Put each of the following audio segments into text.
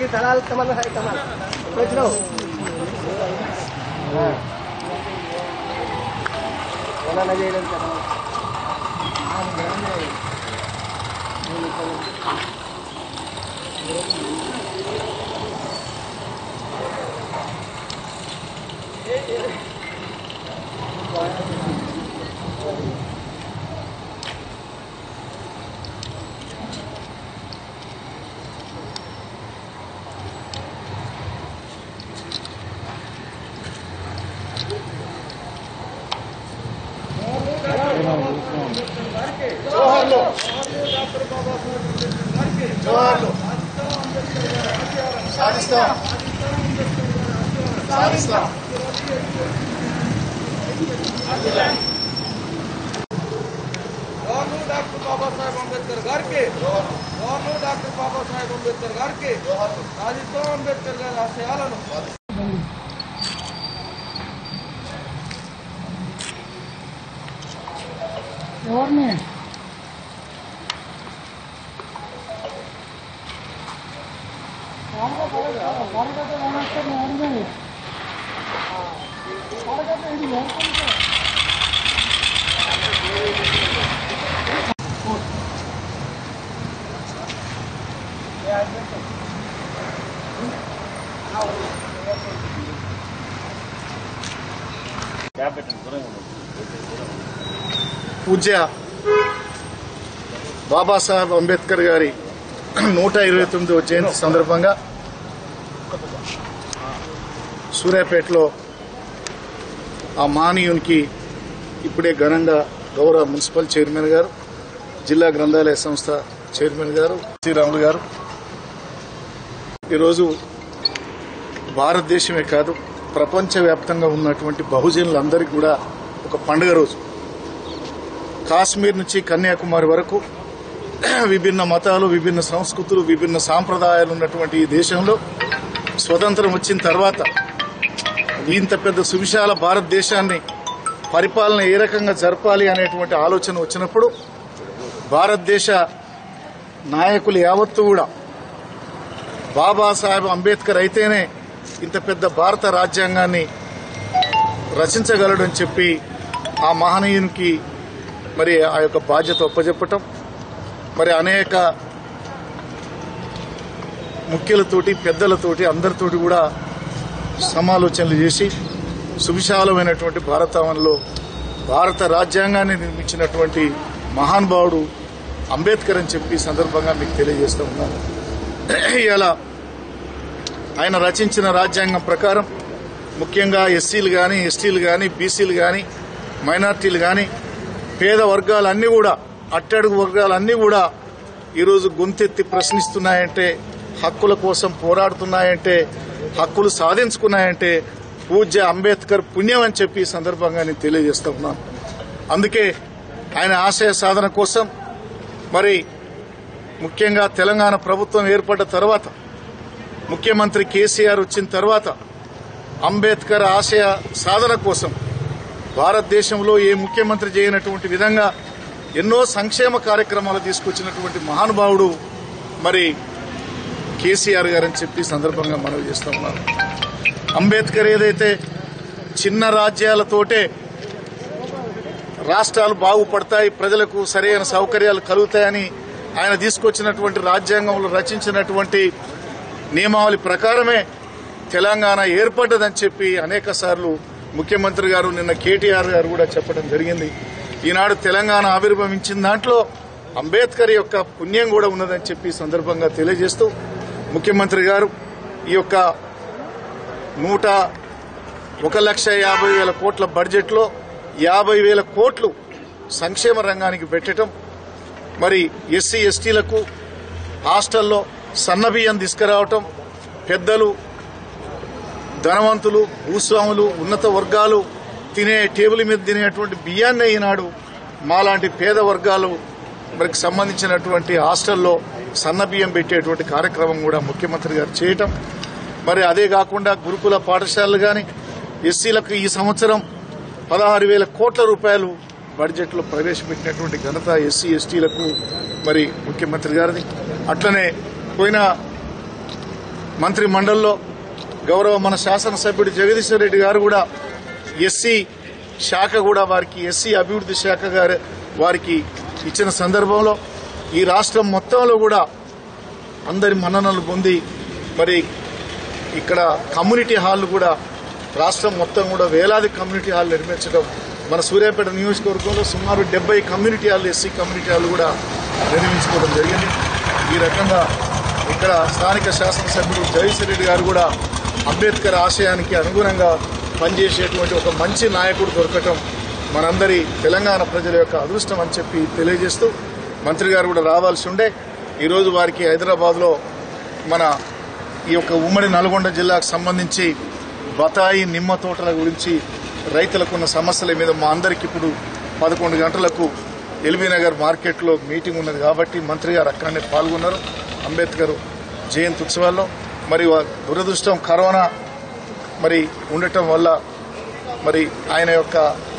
की दलाल कमल है कमल सोच लो बोला ना जय జోహార్లు జోహార్లు సాధిస్తాం సాధిస్తాం గవర్నర్ డాక్టర్ బాబాసాహెబ్ అంబేద్కర్ గారికి గవర్నర్ డాక్టర్ బాబాసాహెబ్ అంబేద్కర్ గారికి రాజీతో అంబేద్కర్ గారి ఆశయాలను ఎవరిని వాడకట్ట రామేశ్వరం ఎవరిని వాడకట్ట ఇది ఎవరికి పూజ్య బాబాసాహెబ్ అంబేద్కర్ గారి నూట ఇరవై తొమ్మిదవ జయంతి సందర్భంగా సూర్యాపేటలో ఆ మానీయునికి ఇప్పుడే ఘనంగా గౌరవ మున్సిపల్ చైర్మన్ గారు జిల్లా గ్రంథాలయ సంస్థ చైర్మన్ గారు శ్రీరాములు గారు ఈరోజు భారతదేశమే కాదు ప్రపంచవ్యాప్తంగా ఉన్నటువంటి బహుజనులందరికీ కూడా ఒక పండుగ రోజు కాశ్మీర్ నుంచి కన్యాకుమారి వరకు విభిన్న మతాలు విభిన్న సంస్కృతులు విభిన్న సాంప్రదాయాలు ఉన్నటువంటి ఈ దేశంలో స్వతంత్రం వచ్చిన తర్వాత ఇంత పెద్ద సువిశాల భారతదేశాన్ని పరిపాలన ఏ రకంగా జరపాలి అనేటువంటి ఆలోచన వచ్చినప్పుడు భారతదేశ నాయకులు యావత్తు కూడా బాబాసాహెబ్ అంబేద్కర్ అయితేనే ఇంత పెద్ద భారత రాజ్యాంగాన్ని రచించగలడని చెప్పి ఆ మహనీయునికి మరి ఆ యొక్క బాధ్యత ఒప్పజెప్పటం మరి అనేక ముఖ్యులతోటి పెద్దలతోటి అందరితోటి కూడా సమాలోచనలు చేసి సువిశాలమైనటువంటి భారతావనంలో భారత రాజ్యాంగాన్ని నిర్మించినటువంటి మహానుభావుడు అంబేద్కర్ అని చెప్పి ఈ సందర్భంగా మీకు తెలియజేస్తూ ఉన్నాను ఇలా ఆయన రచించిన రాజ్యాంగం ప్రకారం ముఖ్యంగా ఎస్సీలు కానీ ఎస్టీలు కానీ బీసీలు కానీ మైనార్టీలు కానీ పేద వర్గాలన్నీ కూడా అట్టడుగు వర్గాలన్నీ కూడా ఈరోజు గొంతెత్తి ప్రశ్నిస్తున్నాయంటే హక్కుల కోసం పోరాడుతున్నాయంటే హక్కులు సాధించుకున్నాయంటే పూజ్య అంబేద్కర్ పుణ్యం అని చెప్పి ఈ సందర్భంగా నేను తెలియజేస్తా ఉన్నాను అందుకే ఆయన ఆశయ సాధన కోసం మరి ముఖ్యంగా తెలంగాణ ప్రభుత్వం ఏర్పడ్డ తర్వాత ముఖ్యమంత్రి కేసీఆర్ వచ్చిన తర్వాత అంబేద్కర్ ఆశయ సాధన కోసం భారతదేశంలో ఏ ముఖ్యమంత్రి చేయనటువంటి విధంగా ఎన్నో సంక్షేమ కార్యక్రమాలు తీసుకొచ్చినటువంటి మహానుభావుడు మరి కేసీఆర్ గారని చెప్పి ఈ సందర్భంగా మనవి చేస్తా ఉన్నాను అంబేద్కర్ ఏదైతే చిన్న రాజ్యాలతోటే రాష్ట్రాలు బాగుపడతాయి ప్రజలకు సరైన సౌకర్యాలు కలుగుతాయని ఆయన తీసుకొచ్చినటువంటి రాజ్యాంగంలో రచించినటువంటి నియమావళి ప్రకారమే తెలంగాణ ఏర్పడ్డదని చెప్పి అనేక సార్లు ముఖ్యమంత్రి గారు నిన్న కేటీఆర్ గారు కూడా చెప్పడం జరిగింది ఈనాడు తెలంగాణ ఆవిర్భవించిన దాంట్లో అంబేద్కర్ యొక్క పుణ్యం కూడా ఉన్నదని చెప్పి ఈ సందర్భంగా తెలియజేస్తూ ముఖ్యమంత్రి గారు ఈ యొక్క నూట ఒక లక్ష యాభై వేల కోట్ల బడ్జెట్లో యాభై వేల కోట్లు సంక్షేమ రంగానికి పెట్టడం మరి ఎస్సీ ఎస్టీలకు హాస్టల్లో సన్నబియ్యం తీసుకురావటం పెద్దలు ధనవంతులు భూస్వాములు ఉన్నత వర్గాలు తినే టేబుల్ మీద తినేటువంటి బియ్యాన్ని ఈనాడు మాలాంటి పేద వర్గాలు మరికి సంబంధించినటువంటి హాస్టల్లో సన్న బియ్యం పెట్టేటువంటి కార్యక్రమం కూడా ముఖ్యమంత్రి గారు చేయటం మరి అదే కాకుండా గురుకుల పాఠశాలలు కానీ ఎస్సీలకు ఈ సంవత్సరం పదహారు వేల కోట్ల రూపాయలు బడ్జెట్లో ప్రవేశపెట్టినటువంటి ఘనత ఎస్సీ ఎస్టీలకు మరి ముఖ్యమంత్రి గారిది అట్లనే పోయిన మంత్రి మండలిలో గౌరవ మన శాసనసభ్యుడు జగదీశ్వర్ రెడ్డి గారు కూడా ఎస్సీ శాఖ కూడా వారికి ఎస్సీ అభివృద్ధి శాఖ గారు వారికి ఇచ్చిన సందర్భంలో ఈ రాష్ట్రం మొత్తంలో కూడా అందరి మన్ననలు పొంది మరి ఇక్కడ కమ్యూనిటీ హాల్ కూడా రాష్ట్రం మొత్తం కూడా వేలాది కమ్యూనిటీ హాల్ నిర్మించడం మన సూర్యాపేట నియోజకవర్గంలో సుమారు డెబ్బై community hall SC community hall కూడా నిర్మించుకోవడం జరిగింది ఈ రకంగా ఇక్కడ స్థానిక శాసనసభ్యుడు జగదీశ్వర్ రెడ్డి గారు కూడా అంబేద్కర్ ఆశయానికి అనుగుణంగా పనిచేసేటువంటి ఒక మంచి నాయకుడు దొరకటం మనందరి తెలంగాణ ప్రజల యొక్క అదృష్టం అని చెప్పి తెలియజేస్తూ మంత్రి గారు కూడా రావాల్సి ఉండే ఈరోజు వారికి హైదరాబాద్లో మన ఈ యొక్క ఉమ్మడి నల్గొండ జిల్లాకు సంబంధించి బతాయి నిమ్మ తోటల గురించి రైతులకు ఉన్న సమస్యల మీద మా అందరికి ఇప్పుడు పదకొండు గంటలకు ఎల్బీ నగర్ మార్కెట్లో మీటింగ్ ఉన్నది కాబట్టి మంత్రి గారు అక్కడనే పాల్గొన్నారు అంబేద్కర్ జయంతి ఉత్సవాల్లో మరి వా- దురదృష్టం కరోనా మరి ఉండటం వల్ల మరి ఆయన యొక్క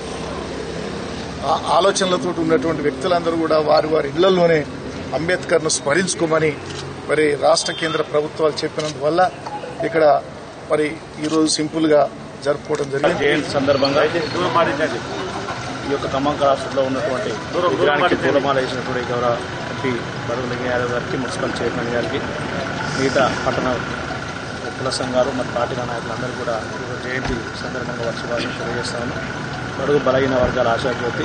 ఆ- ఆలోచనలతో ఉన్నటువంటి వ్యక్తులందరూ కూడా వారి వారి ఇళ్లలోనే అంబేద్కర్ను స్మరించుకోమని మరి రాష్ట్ర కేంద్ర ప్రభుత్వాలు చెప్పినందువల్ల ఇక్కడ మరి ఈరోజు సింపుల్గా జరుపుకోవడం జరిగింది జయంతి సందర్భంగా ఈ యొక్క ఖమ్మం రాష్ట్రంలో ఉన్నటువంటి విగ్రహానికి పూలమాల వేసినటువంటి గౌరవ ఎంపీ బడుగు లింగ యాదవ్ గారికి మున్సిపల్ చైర్మన్ గారికి మిగతా పట్టణ కుల సంఘాలు మరియు పార్టీల నాయకులందరూ కూడా ఈరోజు జయంతి సందర్భంగా వర్షాలను తెలియజేస్తాను బడుగు బలహీన వర్గాల ఆశాజ్యోతి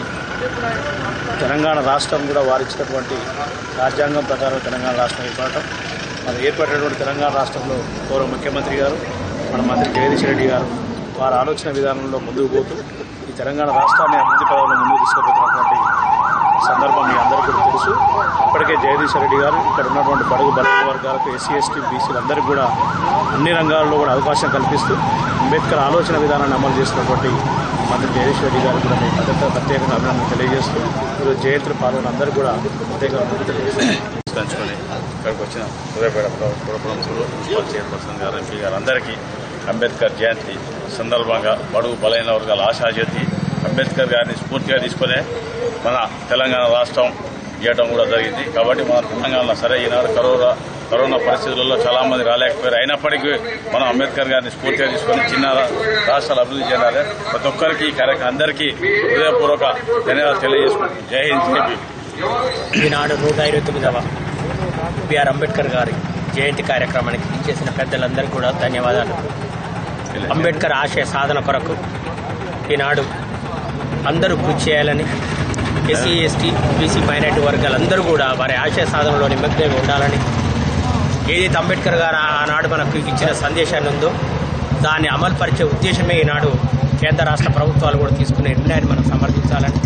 తెలంగాణ రాష్ట్రం కూడా వారిచ్చినటువంటి రాజ్యాంగం ప్రకారం తెలంగాణ రాష్ట్రం ఏర్పడటం మరి ఏర్పడినటువంటి తెలంగాణ రాష్ట్రంలో గౌరవ ముఖ్యమంత్రి గారు మన మంత్రి జగదీష్ రెడ్డి గారు వారి ఆలోచన విధానంలో ముందుకు పోతూ ఈ తెలంగాణ రాష్ట్రాన్ని అభివృద్ధి పదంలో ముందుకు తీసుకుపోతున్నటువంటి సందర్భం మీ అందరికీ కూడా తెలుసు ఇప్పటికే జగదీష్ రెడ్డి గారు ఇక్కడ ఉన్నటువంటి బడుగు బలహీన వర్గాలకు ఎస్సీ ఎస్టీ బీసీలందరికీ కూడా అన్ని రంగాల్లో కూడా అవకాశం కల్పిస్తూ అంబేద్కర్ ఆలోచన విధానాన్ని అమలు చేస్తున్నటువంటి మంత్రి జగదీష్ రెడ్డి గారు కూడా మీ భద్రత ప్రత్యేకంగా అభినందన తెలియజేస్తూ ఈరోజు జయంతులు పాల్గొన్న అందరూ కూడా ప్రత్యేకంగా అభినందనలు తెలియజేస్తున్నాను పంచుకొని ఇక్కడికి వచ్చిన సూర్యాపేట పురప్రముఖులు మున్సిపల్ చైర్పర్సన్ గారు ఎంపీ గారు అందరికీ అంబేద్కర్ జయంతి సందర్భంగా బడుగు బలైన వర్గాల ఆశాజ్యోతి అంబేద్కర్ గారిని స్ఫూర్తిగా తీసుకునే మన తెలంగాణ రాష్ట్రం ఇవ్వడం కూడా జరిగింది కాబట్టి మన తెలంగాణలో సరే ఈనాడు కరోనా కరోనా పరిస్థితులలో చాలా మంది రాలేకపోయారు అయినప్పటికీ మనం అంబేద్కర్ గారిని స్ఫూర్తిగా తీసుకొని చిన్న రాష్ట్రాలు అభివృద్ధి చేయాలి ప్రతి ఒక్కరికి ఈ కార్యక్రమం అందరికీ హృదయపూర్వక ధన్యవాదాలు తెలియజేసుకుంటున్నాం జై హింద్ జై భీమ్. ఈనాడు నూట ఇరవై తొమ్మిదవ బిఆర్ అంబేద్కర్ గారి జయంతి కార్యక్రమానికి ఇచ్చేసిన పెద్దలందరికీ కూడా ధన్యవాదాలు అంబేద్కర్ ఆశయ సాధన కొరకు ఈనాడు అందరూ కృషి చేయాలని ఎస్సీ ఎస్టీ బీసీ మైనార్టీ వర్గాలందరూ కూడా వారి ఆశయ సాధనలో నిమగ్నంగా ఉండాలని ఏదైతే అంబేద్కర్ గారు ఆనాడు మనకు ఇచ్చిన సందేశాన్ని ఉందో దాన్ని అమలుపరిచే ఉద్దేశమే ఈనాడు కేంద్ర రాష్ట్ర ప్రభుత్వాలు కూడా తీసుకునే నిర్ణయాన్ని మనం సమర్థించాలని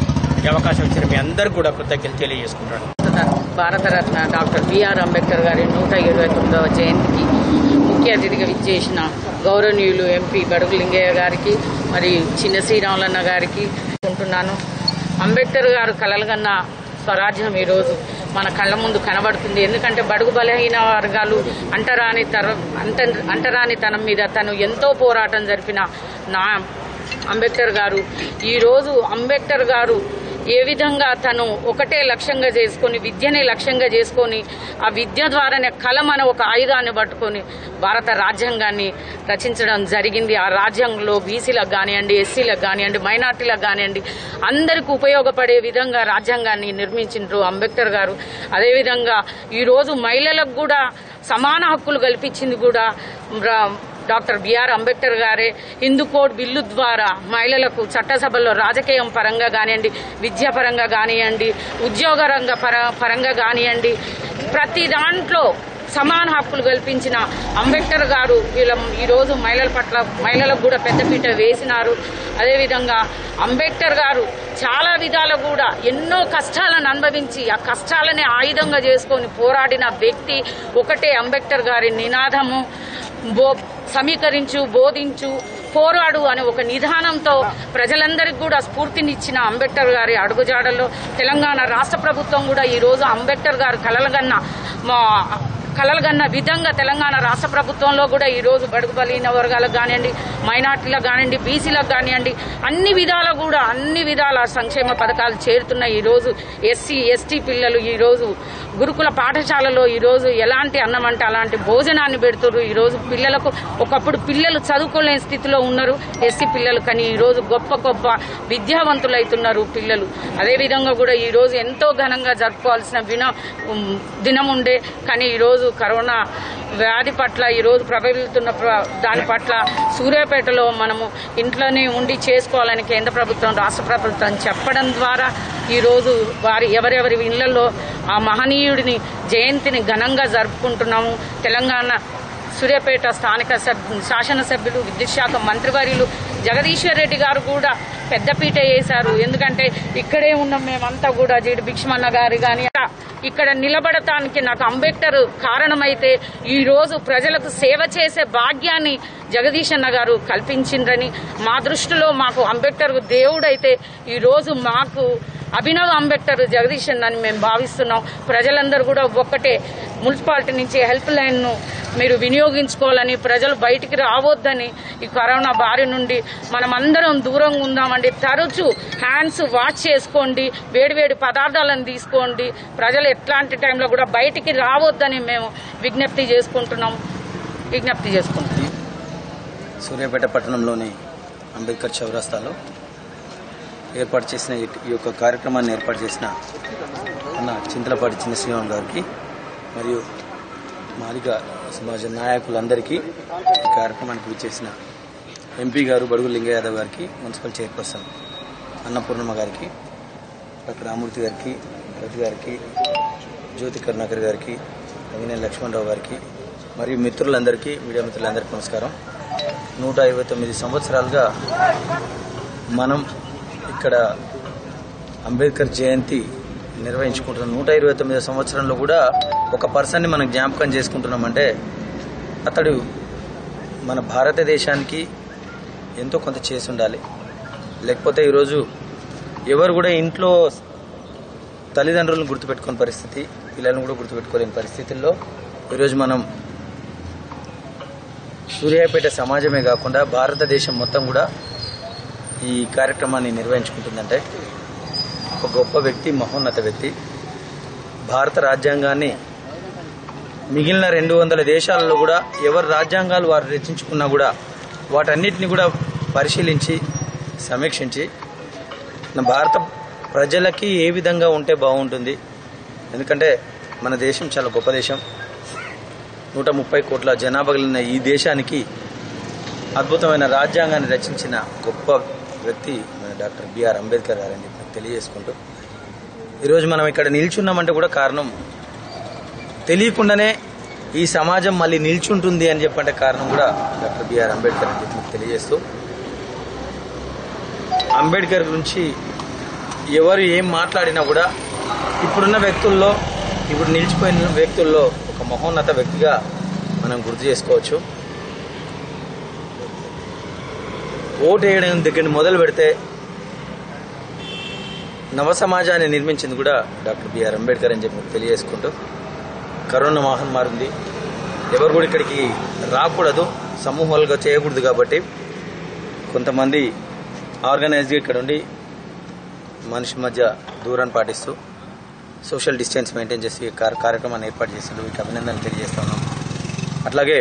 ఈ అవకాశం ఇచ్చిన మీ అందరికీ కూడా కృతజ్ఞతలు తెలియజేసుకుంటాను భారతరత్న డాక్టర్ బిఆర్ అంబేద్కర్ గారి నూట ఇరవై తొమ్మిదవ జయంతికి ముఖ్య అతిథిగా విచ్చేసిన గౌరవనీయులు ఎంపీ బడుగు లింగయ్య గారికి మరి చిన్న శ్రీరాములన్న గారికి ఉంటున్నాను అంబేద్కర్ గారు కలలుగన్న స్వరాజ్యం ఈరోజు మన కళ్ళ ముందు కనబడుతుంది ఎందుకంటే బడుగు బలహీన వర్గాలు అంటరాని తర అంట అంటరాని తనం మీద తను ఎంతో పోరాటం జరిపిన నా అంబేద్కర్ గారు ఈరోజు అంబేద్కర్ గారు ఏ విధంగా తను ఒకటే లక్ష్యంగా చేసుకొని విద్యని లక్ష్యంగా చేసుకొని ఆ విద్య ద్వారానే కలం అనే ఒక ఆయుధాన్ని పట్టుకొని భారత రాజ్యాంగాన్ని రచించడం జరిగింది ఆ రాజ్యాంగంలో బీసీలకు కానివ్వండి ఎస్సీలకు కానివ్వండి మైనార్టీలకు కానివ్వండి అందరికీ ఉపయోగపడే విధంగా రాజ్యాంగాన్ని నిర్మించిండ్రు అంబేద్కర్ గారు అదేవిధంగా ఈరోజు మహిళలకు కూడా సమాన హక్కులు కల్పించింది కూడా రా- డాక్టర్ బిఆర్ అంబేద్కర్ గారే హిందూ కోడ్ బిల్లు ద్వారా మహిళలకు చట్టసభల్లో రాజకీయం పరంగా కానివ్వండి విద్యా పరంగా కానివ్వండి ఉద్యోగ రంగ పర పరంగా కానివ్వండి ప్రతి దాంట్లో సమాన హక్కులు కల్పించిన అంబేద్కర్ గారు వీళ్ళ ఈరోజు మహిళల పట్ల మహిళలకు కూడా పెద్దపీట వేసినారు అదేవిధంగా అంబేద్కర్ గారు చాలా విధాలు కూడా ఎన్నో కష్టాలను అనుభవించి ఆ కష్టాలనే ఆయుధంగా చేసుకొని పోరాడిన వ్యక్తి ఒకటే అంబేద్కర్ గారి నినాదము బో సమీకరించు బోధించు పోరాడు అనే ఒక నిదానంతో ప్రజలందరికీ కూడా స్ఫూర్తినిచ్చిన అంబేద్కర్ గారి అడుగుజాడల్లో తెలంగాణ రాష్ట్ర ప్రభుత్వం కూడా ఈ రోజు అంబేద్కర్ గారు కలలుగన్న మా కలలు కన్న విధంగా తెలంగాణ రాష్ట్ర ప్రభుత్వంలో కూడా ఈ రోజు బడుగు బలహీన వర్గాలకు కానివ్వండి మైనార్టీలకు కానివ్వండి బీసీలకు కానివ్వండి అన్ని విధాల కూడా అన్ని విధాల సంక్షేమ పథకాలు చేరుతున్నాయి ఈ రోజు ఎస్సీ ఎస్టీ పిల్లలు ఈ రోజు గురుకుల పాఠశాలలో ఈ రోజు ఎలాంటి అన్నం అంటే అలాంటి భోజనాన్ని పెడుతున్నారు ఈ రోజు పిల్లలకు ఒకప్పుడు పిల్లలు చదువుకోలేని స్థితిలో ఉన్నారు ఎస్సీ పిల్లలు కానీ ఈ రోజు గొప్ప గొప్ప విద్యావంతులైతున్నారు పిల్లలు అదే విధంగా కూడా ఈ రోజు ఎంతో ఘనంగా జరుపుకోవాల్సిన విన ఉమ్, దినం ఉండే కానీ ఈ రోజు కరోనా వ్యాధి పట్ల ఈ రోజు ప్రబలుతున్న ప్ర- దాని పట్ల సూర్యాపేటలో మనము ఇంట్లోనే ఉండి చేసుకోవాలని కేంద్ర ప్రభుత్వం రాష్ట్ర ప్రభుత్వం చెప్పడం ద్వారా ఈ రోజు వారి ఎవరెవరి ఇళ్లలో ఆ మహనీయుడిని జయంతిని ఘనంగా జరుపుకుంటున్నాము తెలంగాణ సూర్యాపేట స్థానిక సబ్ శాసనసభ్యులు విద్యుత్ శాఖ మంత్రివర్యులు జగదీశ్వర్ రెడ్డి గారు కూడా పెద్దపీట వేశారు ఎందుకంటే ఇక్కడే ఉన్నాం మేమంతా కూడా జీడి భిక్షమన్న గారు కానీ ఇక్కడ నిలబడటానికి నాకు అంబేద్కర్ కారణమైతే ఈ రోజు ప్రజలకు సేవ చేసే భాగ్యాన్ని జగదీష్ అన్న గారు కల్పించిండ్రని మా దృష్టిలో మాకు అంబేద్కర్ దేవుడైతే ఈ రోజు మాకు అభినవ్ అంబేద్కర్ జగదీష్ అన్న అని మేము భావిస్తున్నాం ప్రజలందరూ కూడా ఒక్కటే మున్సిపాలిటీ నుంచి హెల్ప్ లైన్ ను మీరు వినియోగించుకోవాలని ప్రజలు బయటికి రావద్దని ఈ కరోనా బారి నుండి మనమందరం దూరంగా ఉందామండి తరచూ హ్యాండ్స్ వాష్ చేసుకోండి వేడివేడి పదార్థాలను తీసుకోండి ప్రజలు ఎట్లాంటి టైంలో కూడా బయటికి రావద్దని మేము విజ్ఞప్తి చేసుకుంటున్నాం విజ్ఞప్తి చేసుకుంటున్నాం సూర్యాపేట పట్టణంలోని అంబేద్కర్ చౌరస్తాలో ఏర్పాటు చేసిన ఈ ఈ యొక్క కార్యక్రమాన్ని ఏర్పాటు చేసిన అన్న చింతలపాటి చిన్న శ్రీరామ్ గారికి మరియు మాదిగ సమాజ నాయకులందరికీ ఈ కార్యక్రమానికి విచ్చేసిన ఎంపీ గారు బడుగు లింగ యాదవ్ గారికి మున్సిపల్ చైర్పర్సన్ అన్నపూర్ణమ్మ గారికి డాక్టర్ రామూర్తి గారికి రవి గారికి జ్యోతి కరుణాకర్ గారికి రంగినేని లక్ష్మణరావు గారికి మరియు మిత్రులందరికీ మీడియా మిత్రులందరికీ నమస్కారం నూట ఇరవై తొమ్మిది సంవత్సరాలుగా మనం ఇక్కడ అంబేద్కర్ జయంతి నిర్వహించుకుంటున్నాం నూట ఇరవై తొమ్మిది సంవత్సరంలో కూడా ఒక పర్సన్ని మనం జ్ఞాపకం చేసుకుంటున్నామంటే అతడు మన భారతదేశానికి ఎంతో కొంత చేసి ఉండాలి లేకపోతే ఈరోజు ఎవరు కూడా ఇంట్లో తల్లిదండ్రులను గుర్తుపెట్టుకునే పరిస్థితి పిల్లలను కూడా గుర్తుపెట్టుకోలేని పరిస్థితుల్లో ఈరోజు మనం సూర్యాపేట సమాజమే కాకుండా భారతదేశం మొత్తం కూడా ఈ కార్యక్రమాన్ని నిర్వహించుకుంటుందంటే ఒక గొప్ప వ్యక్తి మహోన్నత వ్యక్తి భారత రాజ్యాంగాన్ని మిగిలిన రెండు వందల దేశాలలో కూడా ఎవరు రాజ్యాంగాలు వారు రచించుకున్నా కూడా వాటన్నిటిని కూడా పరిశీలించి సమీక్షించి మన భారత ప్రజలకి ఏ విధంగా ఉంటే బాగుంటుంది ఎందుకంటే మన దేశం చాలా గొప్ప దేశం నూట ముప్పై కోట్ల జనాభా కలిగిన ఈ దేశానికి అద్భుతమైన రాజ్యాంగాన్ని రచించిన గొప్ప వ్యక్తి మన డాక్టర్ బిఆర్ అంబేద్కర్ గారని చెప్పి నాకు తెలియజేసుకుంటూ ఈరోజు మనం ఇక్కడ నిల్చున్నామంటే కూడా కారణం తెలియకుండానే ఈ సమాజం మళ్ళీ నిల్చుంటుంది అని చెప్పంటే కారణం కూడా డాక్టర్ బిఆర్ అంబేద్కర్ అని చెప్పి మీకు తెలియజేస్తూ అంబేద్కర్ గురించి ఎవరు ఏం మాట్లాడినా కూడా ఇప్పుడున్న వ్యక్తుల్లో ఇప్పుడు నిలిచిపోయిన వ్యక్తుల్లో ఒక మహోన్నత వ్యక్తిగా మనం గుర్తు చేసుకోవచ్చు ఓటు వేయడం దగ్గర మొదలు పెడితే నవ సమాజాన్ని నిర్మించింది కూడా డాక్టర్ బిఆర్ అంబేద్కర్ అని చెప్పి మీకు తెలియజేసుకుంటూ కరోనా మహమ్మారి ఉంది ఎవరు కూడా ఇక్కడికి రాకూడదు సమూహాలుగా చేయకూడదు కాబట్టి కొంతమంది ఆర్గనైజ్గా ఇక్కడ ఉండి మనిషి మధ్య దూరాన్ని పాటిస్తూ సోషల్ డిస్టెన్స్ మెయింటైన్ చేసి ఈ కార్- కార్యక్రమాన్ని ఏర్పాటు చేసినందుకు మీకు అభినందనలు తెలియజేస్తా ఉన్నాం అట్లాగే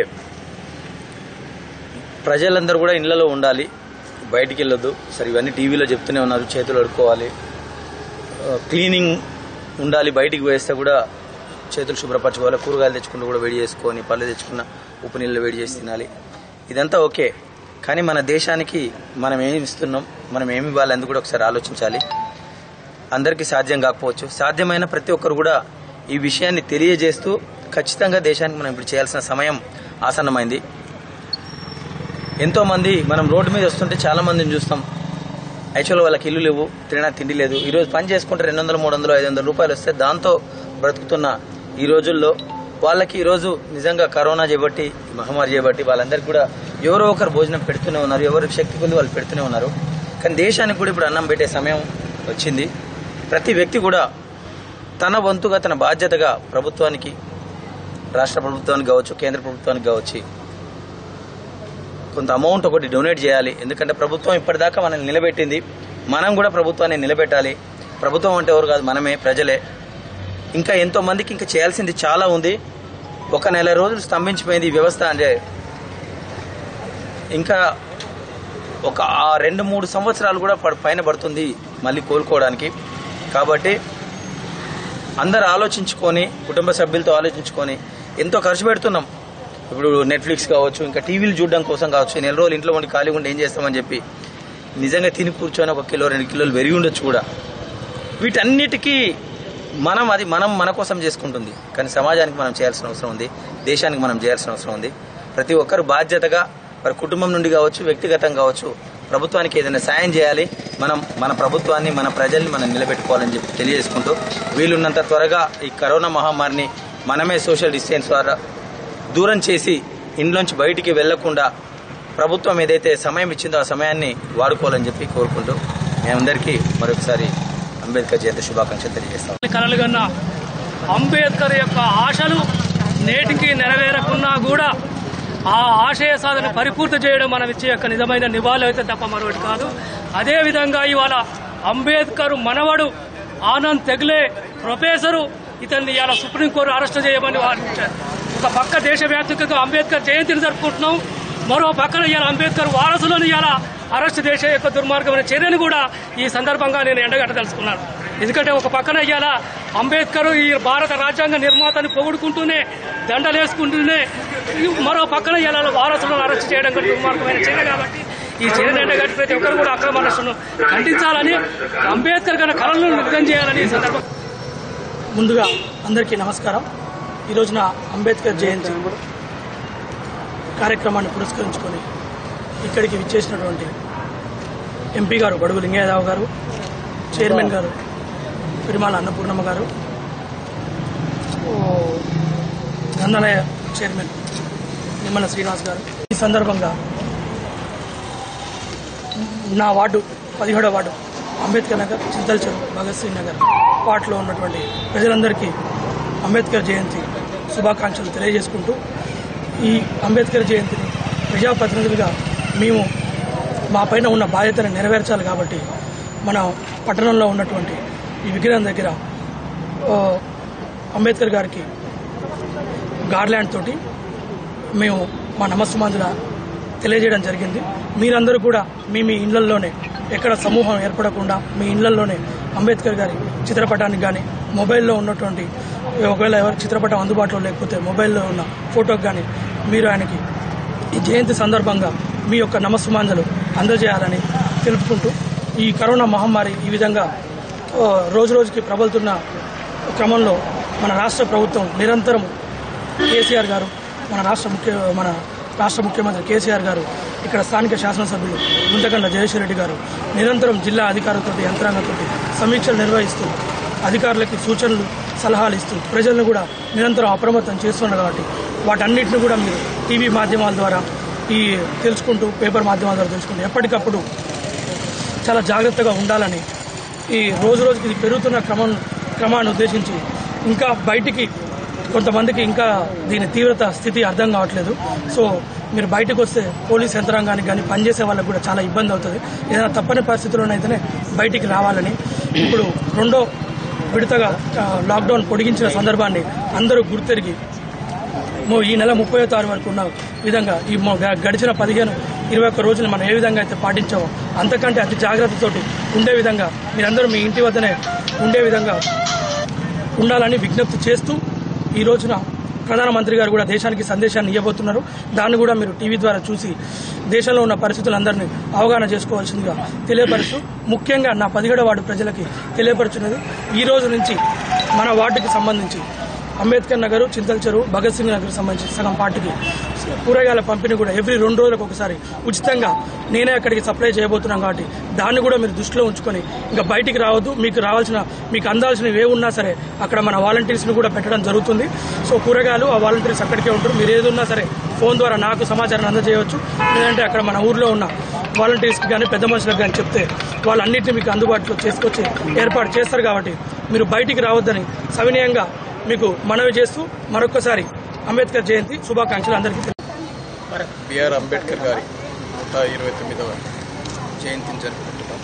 ప్రజలందరూ కూడా ఇళ్లలో ఉండాలి బయటికి వెళ్ళొద్దు సరే ఇవన్నీ టీవీలో చెప్తూనే ఉన్నారు చేతులు అడుక్కోవాలి ఆ, క్లీనింగ్ ఉండాలి బయటికి వేస్తే కూడా చేతులు శుభ్రపరచుకోవాలి కూరగాయలు తెచ్చుకుంటూ కూడా వేడి చేసుకొని పళ్ళు తెచ్చుకున్న ఉప్పు నీళ్ళు వేడి చేసి తినాలి ఇదంతా ఓకే కానీ మన దేశానికి మనం ఏమి ఇస్తున్నాం మనం ఏమి ఇవ్వాలి అందుకు కూడా ఒకసారి ఆలోచించాలి అందరికీ సాధ్యం కాకపోవచ్చు సాధ్యమైన ప్రతి ఒక్కరు కూడా ఈ విషయాన్ని తెలియజేస్తూ ఖచ్చితంగా దేశానికి మనం ఇప్పుడు చేయాల్సిన సమయం ఆసన్నమైంది ఎంతో మంది మనం రోడ్డు మీద వస్తుంటే చాలా మందిని చూస్తాం యాక్చువల్గా వాళ్ళకి ఇల్లు లేవు తినడానికి తిండి లేదు ఈ రోజు పని చేసుకుంటే రెండు వందలు మూడు వందలు ఐదు వందల రూపాయలు వస్తే దాంతో బ్రతుకుతున్న ఈ రోజుల్లో వాళ్ళకి ఈ రోజు నిజంగా కరోనా చేపట్టి ఈ మహమ్మారి చేపట్టి వాళ్ళందరికీ కూడా ఎవరో ఒకరు భోజనం పెడుతూనే ఉన్నారు ఎవరికి శక్తి కొద్ది వాళ్ళు పెడుతూనే ఉన్నారు కానీ దేశానికి కూడా ఇప్పుడు అన్నం పెట్టే సమయం వచ్చింది ప్రతి వ్యక్తి కూడా తన వంతుగా తన బాధ్యతగా ప్రభుత్వానికి రాష్ట్ర ప్రభుత్వానికి కావచ్చు కేంద్ర ప్రభుత్వానికి కావచ్చు కొంత అమౌంట్ ఒకటి డొనేట్ చేయాలి ఎందుకంటే ప్రభుత్వం ఇప్పటిదాకా మనల్ని నిలబెట్టింది మనం కూడా ప్రభుత్వాన్ని నిలబెట్టాలి ప్రభుత్వం అంటే ఎవరు కాదు మనమే ప్రజలే ఇంకా ఎంతో మందికి ఇంకా చేయాల్సింది చాలా ఉంది ఒక నెల రోజులు స్తంభించిపోయింది ఈ వ్యవస్థ అంటే ఇంకా ఒక ఆ రెండు మూడు సంవత్సరాలు కూడా ప- పైన పడుతుంది మళ్ళీ కోలుకోవడానికి కాబట్టి అందరు ఆలోచించుకొని కుటుంబ సభ్యులతో ఆలోచించుకొని ఎంతో ఖర్చు పెడుతున్నాం ఇప్పుడు నెట్ఫ్లిక్స్ కావచ్చు ఇంకా టీవీలు చూడడం కోసం కావచ్చు ఈ నెల రోజులు ఇంట్లో ఉండి ఖాళీగా ఉండి ఏం చేస్తామని చెప్పి నిజంగా తిని కూర్చొని ఒక కిలో రెండు కిలోలు పెరిగి ఉండొచ్చు కూడా వీటన్నిటికీ మనం అది మనం మన కోసం చేసుకుంటుంది కానీ సమాజానికి మనం చేయాల్సిన అవసరం ఉంది దేశానికి మనం చేయాల్సిన అవసరం ఉంది ప్రతి ఒక్కరు బాధ్యతగా వారి కుటుంబం నుండి కావచ్చు వ్యక్తిగతం కావచ్చు ప్రభుత్వానికి ఏదైనా సాయం చేయాలి మనం మన ప్రభుత్వాన్ని మన ప్రజల్ని మనం నిలబెట్టుకోవాలని చెప్పి తెలియజేసుకుంటూ వీలున్నంత త్వరగా ఈ కరోనా మహమ్మారిని మనమే సోషల్ డిస్టెన్స్ ద్వారా దూరం చేసి ఇంట్లోంచి బయటికి వెళ్లకుండా ప్రభుత్వం ఏదైతే సమయం ఇచ్చిందో ఆ సమయాన్ని వాడుకోవాలని చెప్పి కోరుకుంటూ మేమందరికీ మరొకసారి అంబేద్కర్ జయంతి శుభాకాంక్షలు తెలియజేస్తాం కలలుగన్న అంబేద్కర్ యొక్క ఆశలు నేటికి నెరవేరకున్నా కూడా ఆ ఆశయ సాధన పరిపూర్తి చేయడం మనం ఇచ్చే యొక్క నిజమైన నివాళి అయితే తప్ప మరొకటి కాదు అదేవిధంగా ఇవాళ అంబేద్కర్ మనవడు ఆనంద్ తెగ్లే ప్రొఫెసరు ఇతన్ని ఇవాళ సుప్రీంకోర్టు అరెస్ట్ చేయమని వారించారు ఒక పక్క దేశవ్యాప్తంగా అంబేద్కర్ జయంతిని జరుపుకుంటున్నాం మరో పక్కన ఇవాళ అంబేద్కర్ వారసులను ఇవాళ అరెస్ట్ చేసే యొక్క దుర్మార్గమైన చర్యను కూడా ఈ సందర్భంగా నేను ఎండగట్టదలుచుకున్నాను ఎందుకంటే ఒక పక్కన ఇవాళ అంబేద్కర్ ఈ భారత రాజ్యాంగ నిర్మాతని పొగుడుకుంటూనే దండలేసుకుంటూనే ఈ మరో పక్కన ఇవాళ వారసులను అరెస్ట్ చేయడం కూడా దుర్మార్గమైన చర్య కాబట్టి ఈ చర్యను ఎండగట్టి ప్రతి ఒక్కరు కూడా అక్రమ అరెస్టును ఖండించాలని అంబేద్కర్ గారి కళలను నిజం చేయాలని ఈ సందర్భం ముందుగా అందరికీ నమస్కారం ఈ రోజున అంబేద్కర్ జయంతి కార్యక్రమాన్ని పురస్కరించుకొని ఇక్కడికి విచ్చేసినటువంటి ఎంపీ గారు బడుగు లింగయ్యరావు గారు చైర్మన్ గారు తిరుమల అన్నపూర్ణమ్మ గారు ఓ, గ్రంథాలయ చైర్మన్ నిమ్మల శ్రీనివాస్ గారు ఈ సందర్భంగా నా వార్డు పదిహేడో వార్డు అంబేద్కర్ నగర్ చింతల్ చెరువు భగత్ సింగ్ నగర్ వార్డులో ఉన్నటువంటి ప్రజలందరికీ అంబేద్కర్ జయంతి శుభాకాంక్షలు తెలియజేసుకుంటూ ఈ అంబేద్కర్ జయంతిని ప్రజాప్రతినిధులుగా మేము మా పైన ఉన్న బాధ్యతను నెరవేర్చాలి కాబట్టి మన పట్టణంలో ఉన్నటువంటి ఈ విగ్రహం దగ్గర ఓ, అంబేద్కర్ గారికి గార్లాండ్ తోటి మేము మా నమస్సుమాంజుల తెలియజేయడం జరిగింది మీరందరూ కూడా మీ మీ ఇళ్లల్లోనే ఎక్కడ సమూహం ఏర్పడకుండా మీ ఇళ్లల్లోనే అంబేద్కర్ గారి చిత్రపటానికి కానీ మొబైల్లో ఉన్నటువంటి ఒకవేళ ఎవరి చిత్రపటం అందుబాటులో లేకపోతే మొబైల్లో ఉన్న ఫోటోకి కానీ మీరు ఆయనకి ఈ జయంతి సందర్భంగా మీ యొక్క నమస్సుమాంజలు అందజేయాలని తెలుపుకుంటూ ఈ కరోనా మహమ్మారి ఈ విధంగా ఆ, రోజు రోజుకి ప్రబలుతున్న క్రమంలో మన రాష్ట్ర ప్రభుత్వం నిరంతరం కేసీఆర్ గారు మన రాష్ట్ర ముఖ్య మన రాష్ట్ర ముఖ్యమంత్రి కేసీఆర్ గారు ఇక్కడ స్థానిక శాసనసభ్యులు గుంతకండ జయేశ్వర రెడ్డి గారు నిరంతరం జిల్లా అధికారులతో యంత్రాంగంతో సమీక్షలు నిర్వహిస్తూ అధికారులకి సూచనలు సలహాలు ఇస్తూ ప్రజలను కూడా నిరంతరం అప్రమత్తం చేస్తున్నారు కాబట్టి వాటన్నిటిని కూడా మీరు టీవీ మాధ్యమాల ద్వారా ఈ తెలుసుకుంటూ పేపర్ మాధ్యమాల ద్వారా తెలుసుకుంటూ ఎప్పటికప్పుడు చాలా జాగ్రత్తగా ఉండాలని ఈ రోజు రోజుకి ఇది పెరుగుతున్న క్రమం క్రమాన్ని ఉద్దేశించి ఇంకా బయటికి కొంతమందికి ఇంకా దీని తీవ్రత స్థితి అర్థం కావట్లేదు సో మీరు బయటకు వస్తే పోలీస్ యంత్రాంగానికి కానీ పనిచేసే వాళ్ళకి కూడా చాలా ఇబ్బంది అవుతుంది ఏదైనా తప్పని పరిస్థితుల్లోనైతేనే బయటికి రావాలని ఇప్పుడు రెండో విడతగా ఆ, లాక్డౌన్ పొడిగించిన సందర్భాన్ని అందరూ గుర్తెరిగి మో- ఈ నెల ముప్పై తారీఖు వరకు ఉన్న విధంగా ఈ మొ- గ- గడిచిన పదిహేను ఇరవై ఒక్క రోజులు మనం ఏ విధంగా అయితే పాటించామో అంతకంటే అతి జాగ్రత్తతోటి ఉండే విధంగా మీరందరూ మీ ఇంటి వద్దనే ఉండే విధంగా ఉండాలని విజ్ఞప్తి చేస్తూ ఈ రోజున ప్రధానమంత్రి గారు కూడా దేశానికి సందేశాన్ని ఇవ్వబోతున్నారు దాన్ని కూడా మీరు టీవీ ద్వారా చూసి దేశంలో ఉన్న పరిస్థితులందరినీ అవగాహన చేసుకోవాల్సిందిగా తెలియపరుస్తూ ముఖ్యంగా నా పదిహేడో వార్డు ప్రజలకి తెలియపరుచున్నది ఈ రోజు నుంచి మన వార్డుకి సంబంధించి అంబేద్కర్ నగర్ చింతల చెరువు భగత్ సింగ్ నగర్ సంబంధించి సగం పార్టీకి కూరగాయల పంపిణీ కూడా ఎవ్రీ రెండు రోజులకు ఒకసారి ఉచితంగా నేనే అక్కడికి సప్లై చేయబోతున్నాం కాబట్టి దాన్ని కూడా మీరు దృష్టిలో ఉంచుకొని ఇంకా బయటికి రావద్దు మీకు రావాల్సిన మీకు అందాల్సినవి ఏ ఉన్నా సరే అక్కడ మన వాలంటీర్స్ని కూడా పెట్టడం జరుగుతుంది సో కూరగాయలు ఆ వాలంటీర్స్ అక్కడికే ఉంటారు మీరు ఏది ఉన్నా సరే ఫోన్ ద్వారా నాకు సమాచారం అందజేయవచ్చు లేదంటే అక్కడ మన ఊర్లో ఉన్న వాలంటీర్స్కి కానీ పెద్ద మనుషులకు కానీ చెప్తే వాళ్ళన్నింటినీ మీకు అందుబాటులో చేసుకొచ్చి ఏర్పాటు చేస్తారు కాబట్టి మీరు బయటికి రావద్దని సవినయంగా మీకు మనవి చేస్తూ మరొకసారి అంబేద్కర్ జయంతి శుభాకాంక్షలు అందరికీ తెలియ బిఆర్ అంబేద్కర్ గారి నూట ఇరవై తొమ్మిదవ జయంతిని జరుపుకుంటున్నాం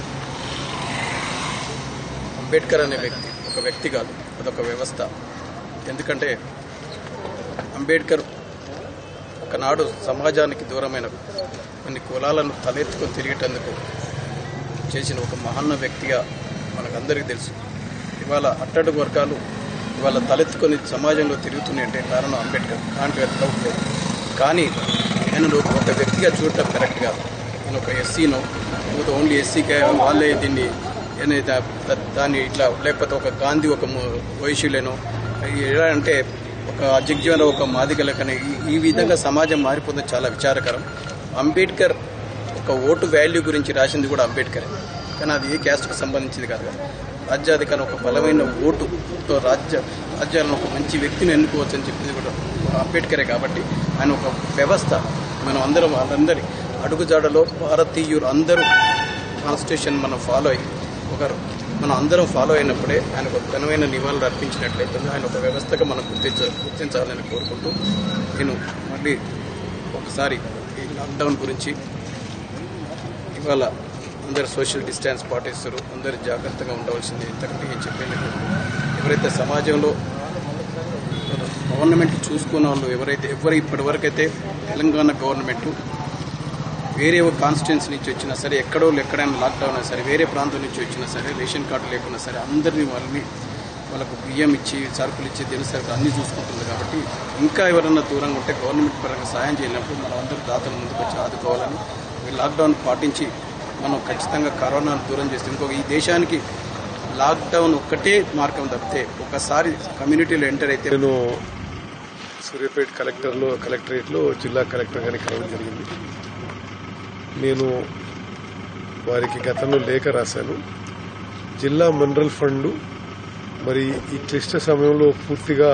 అంబేద్కర్ అనే వ్యక్తి ఒక వ్యక్తి కాదు అదొక వ్యవస్థ ఎందుకంటే అంబేద్కర్ ఒకనాడు సమాజానికి దూరమైన కొన్ని కులాలను తలెత్తుకొని తిరిగేటందుకు చేసిన ఒక మహాన్న వ్యక్తిగా మనకందరికీ తెలుసు ఇవాళ అట్టడుగు వర్గాలు ఇవాళ తలెత్తుకొని సమాజంలో తిరుగుతున్నాయంటే కారణం అంబేద్కర్ కాంటి డౌట్ లేదు కానీ నేను ఒక వ్యక్తిగా చూడటం కరెక్ట్ కాదు నేను ఒక ఎస్సీనో లేకపోతే ఓన్లీ ఎస్సీకే వాళ్ళే దీన్ని ఏనే దా- దా- దాన్ని ఇట్లా లేకపోతే ఒక గాంధీ ఒక ము- వైశ్యులేనో ఎలా అంటే ఒక జగ్జీవన ఒక మాదిగ లెక్కనే ఈ- ఈ విధంగా సమాజం మారిపోతుంది చాలా విచారకరం అంబేద్కర్ ఒక ఓటు వాల్యూ గురించి రాసింది కూడా అంబేద్కరే కానీ అది ఏ క్యాస్ట్కి సంబంధించింది కాదు కదా రాజ్యాధికారం ఒక బలమైన ఓటుతో రాజ్య రాజ్యాలను ఒక మంచి వ్యక్తిని ఎన్నుకోవచ్చు అని చెప్పింది కూడా అంబేద్కరే కాబట్టి ఆయన ఒక వ్యవస్థ మనం అందరం వాళ్ళందరి అడుగుజాడలో భారతీయులు అందరూ కాన్స్టిట్యూషన్ మనం ఫాలో అయ్యి ఒక మనం అందరం ఫాలో అయినప్పుడే ఆయన ఒక ఘనమైన నివాళులు అర్పించినట్లయితే ఆయన ఒక వ్యవస్థగా మనం గుర్తించ గుర్తించాలని కోరుకుంటూ నేను మళ్ళీ ఒకసారి ఈ లాక్డౌన్ గురించి ఇవాళ అందరు సోషల్ డిస్టెన్స్ పాటిస్తారు అందరు జాగ్రత్తగా ఉండవలసింది ఇంతకంటే ఏం చెప్పేది లేదు. ఎవరైతే సమాజంలో గవర్నమెంట్ చూసుకున్న వాళ్ళు ఎవరైతే ఎవరు ఇప్పటివరకు అయితే తెలంగాణ గవర్నమెంట్ వేరే కాన్స్టిట్యున్సీ నుంచి వచ్చినా సరే ఎక్కడో ఎక్కడైనా లాక్డౌన్ అయినా సరే వేరే ప్రాంతం నుంచి వచ్చినా సరే రేషన్ కార్డు లేకున్నా సరే అందరినీ వాళ్ళని వాళ్ళకు బియ్యం ఇచ్చి సరుకులు ఇచ్చి దినసరుకులు అన్ని చూసుకుంటుంది కాబట్టి ఇంకా ఎవరన్నా దూరంగా ఉంటే గవర్నమెంట్ పరంగా సాయం చేయనప్పుడు మనం అందరూ దాతల ముందుకు వచ్చి ఆదుకోవాలని ఈ లాక్డౌన్ పాటించి మనం ఖచ్చితంగా కరోనాను దూరం చేస్తే ఇంకొక ఈ దేశానికి లాక్డౌన్ ఒక్కటే మార్గం తప్పితే ఒకసారి కమ్యూనిటీలో ఎంటర్ అయితే నేను సూర్యాపేట కలెక్టర్లో కలెక్టరేట్లో జిల్లా కలెక్టర్ గారిని కలవడం జరిగింది నేను వారికి గతంలో లేఖ రాశాను జిల్లా మినరల్ ఫండ్ మరి ఈ క్లిష్ట సమయంలో పూర్తిగా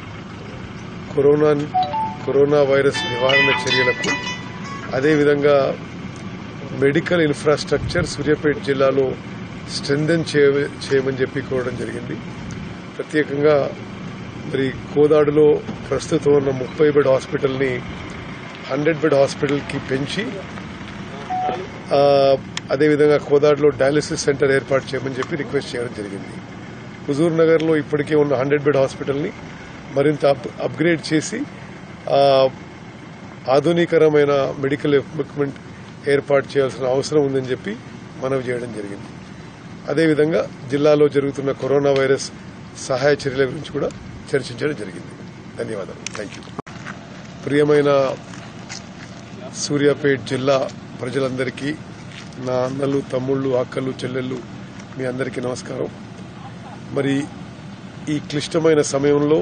కరోనా కరోనా వైరస్ నివారణ చర్యలకు అదేవిధంగా మెడికల్ ఇన్ఫ్రాస్ట్రక్చర్ సూర్యాపేట జిల్లాలో స్ట్రెంథన్ చేయమని చెప్పి కోరడం జరిగింది ప్రత్యేకంగా మరి కోదాడులో ప్రస్తుతం ఉన్న ముప్పై బెడ్ హాస్పిటల్ని హండ్రెడ్ బెడ్ హాస్పిటల్కి పెంచి ఆ, అదేవిధంగా కోదాడులో డయాలసిస్ సెంటర్ ఏర్పాటు చేయమని చెప్పి రిక్వెస్ట్ చేయడం జరిగింది హుజూర్ నగర్లో ఇప్పటికే ఉన్న హండ్రెడ్ బెడ్ హాస్పిటల్ని మరింత అప్ అప్గ్రేడ్ చేసి ఆ, ఆధునికరమైన మెడికల్ ఎక్విప్మెంట్ ఏర్పాటు చేయాల్సిన అవసరం ఉందని చెప్పి మనవి చేయడం జరిగింది అదేవిధంగా జిల్లాలో జరుగుతున్న కరోనా వైరస్ సహాయ చర్యల గురించి కూడా చర్చించడం జరిగింది ధన్యవాదాలు థ్యాంక్ యూ ప్రియమైన సూర్యాపేట్ జిల్లా ప్రజలందరికీ నా అన్నలు తమ్ముళ్ళు అక్కలు చెల్లెళ్ళు మీ అందరికీ నమస్కారం మరి ఈ క్లిష్టమైన సమయంలో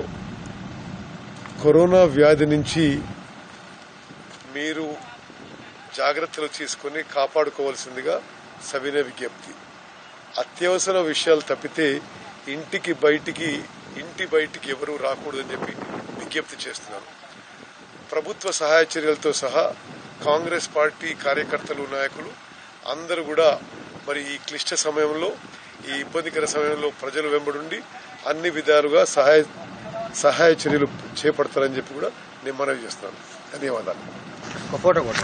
కరోనా వ్యాధి నుంచి మీరు జాగ్రత్తలు తీసుకుని కాపాడుకోవాల్సిందిగా సవిన విజ్ఞప్తి అత్యవసర విషయాలు తప్పితే ఇంటికి బయటికి ఇంటి బయటికి ఎవరూ రాకూడదని చెప్పి విజ్ఞప్తి చేస్తున్నాను ప్రభుత్వ సహాయ చర్యలతో సహా కాంగ్రెస్ పార్టీ కార్యకర్తలు నాయకులు అందరూ కూడా మరి ఈ క్లిష్ట సమయంలో ఈ ఇబ్బందికర సమయంలో ప్రజలు వెంబడుండి అన్ని విధాలుగా సహాయ సహాయ చర్యలు చేపడతారని చెప్పి కూడా నేను మనవి చేస్తున్నాను ధన్యవాదాలు ఫోటో కూడా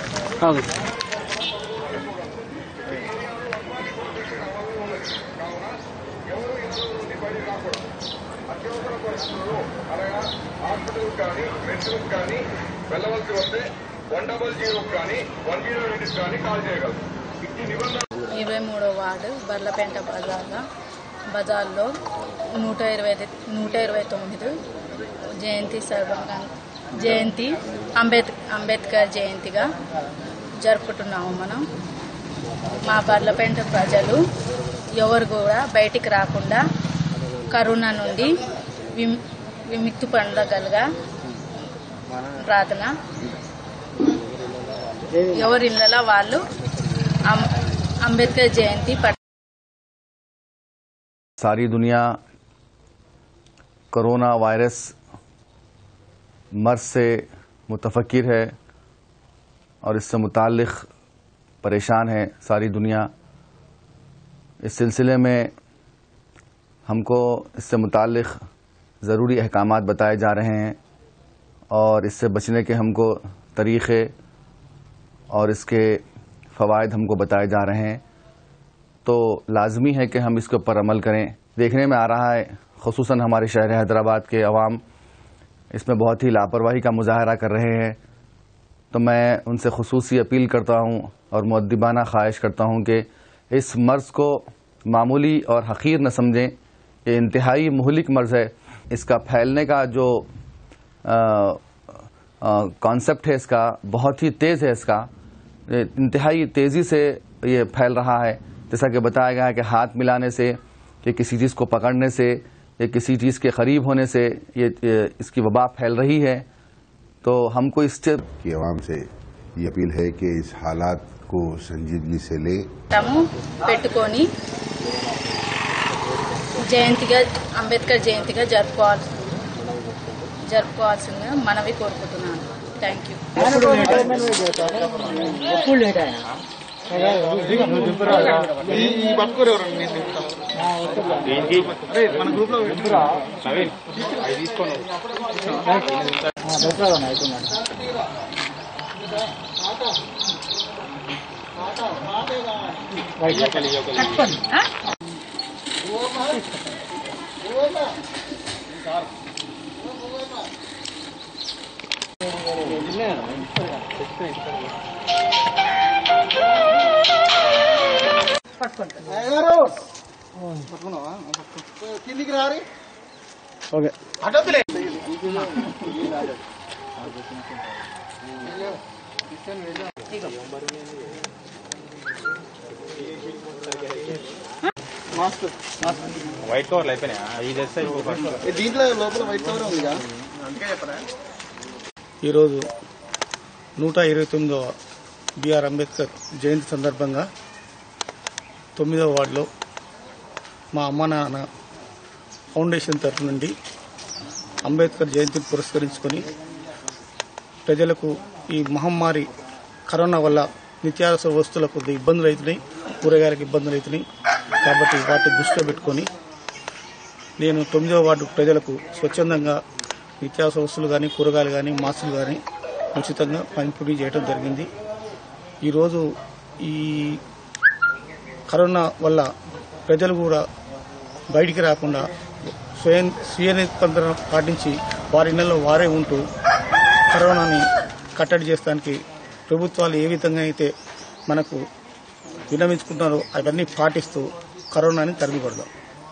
హాస్పిటల్ కానీ మెడిసిన్ కానీ వెళ్ళవలసి వస్తే వన్ డబల్ జీరో కానీ వన్ జీరో ఎయిట్ కానీ కాల్ చేయగలరు ఇట్టి నిబంధన ఇరవై మూడో వార్డు బర్లపేంట బజార్లో బజార్లో నూట ఇరవై నూట ఇరవై తొమ్మిది జయంతి సందర్భంగా జయంతి అంబేద్ అంబేద్కర్ జయంతిగా జరుపుకుంటున్నాము మనం మా బర్లపేంట ప్రజలు ఎవరు కూడా బయటికి రాకుండా కరోనా నుండి విమ్ విముక్తి పొందగలగా ప్రార్థన ఎవరి ఇళ్ళలో వాళ్ళు అం- అంబేద్కర్ జయంతి పట్ सारी दुनिया कोरोना वायरस मर्ज से मुतफिर है और इससे मुतालिक परेशान है सारी दुनिया इस सिलसिले में हमको इससे मुतालिक ज़रूरी अहकाम बताए जा रहे हैं और इससे बचने के हमको तरीक़े और इसके फ़वाद हमको बताए जा रहे हैं तो लाजमी है कि हम इसके ऊपर अमल करें देखने में आ रहा है खसूस हमारे शहर हैदराबाद के अवाम इसमें बहुत ही लापरवाही का मुजाहरा कर रहे हैं तो मैं उनसे खसूसी अपील करता हूँ और मुद्दिबाना ख्वाहिश करता हूँ कि इस मर्ज़ को मामूली और हकीर न समझें ये इंतहाई मुहलिक मर्ज़ है इसका फैलने का जो कॉन्सेप्ट है इसका बहुत ही तेज़ है इसका ये इंतहाई तेज़ी से ये फैल रहा है जैसा कि बताया गया है कि हाथ मिलाने से या किसी चीज़ को पकड़ने से या किसी चीज़ के करीब होने से ये, ये इसकी वबा फैल रही है तो हमको इस की आवाम से ये अपील है कि इस हालात को संजीदगी से लें తాము పెట్టుకొని జయంతిగా అంబేద్కర్ జయంతిగా జరుపుకోవాల్సి జరుపుకోవాల్సిందిగా మనవి కోరుకుంటున్నాను థ్యాంక్ యూ మన గ్రూప్ లో కిందికి రారి ఓకే అటొద్దులే వైట్ కవర్లు అయిపోయినాయా ఇది వేస్తే ఇంకో దీంట్లో లోపల వైట్ కవర్ ఉందిగా అందుకే చెప్పరా ఈరోజు నూట ఇరవై తొమ్మిదవ బిఆర్ అంబేద్కర్ జయంతి సందర్భంగా తొమ్మిదవ వార్డులో మా అమ్మ నాన్న ఫౌండేషన్ తరఫు నుండి అంబేద్కర్ జయంతిని పురస్కరించుకొని ప్రజలకు ఈ మహమ్మారి కరోనా వల్ల నిత్యావసర వస్తువులకు కొద్ది ఇబ్బందులు అవుతున్నాయి కూరగాయలకు ఇబ్బందులు అవుతున్నాయి కాబట్టి వాటిని దృష్టిలో పెట్టుకొని నేను తొమ్మిదవ వార్డు ప్రజలకు స్వచ్ఛందంగా నిత్యావసర వస్తువులు కానీ కూరగాయలు కానీ మాస్కులు కానీ ఉచితంగా పంపిణీ చేయడం జరిగింది ఈరోజు ఈ కరోనా వల్ల ప్రజలు కూడా బయటికి రాకుండా స్వయం స్వీయ నిబంధన పాటించి వారి నెలలో వారే ఉంటూ కరోనాని కట్టడి చేస్తానికి ప్రభుత్వాలు ఏ విధంగా అయితే మనకు విన్నవించుకుంటున్నారో అవన్నీ పాటిస్తూ కరోనాని తరిమికొడదాం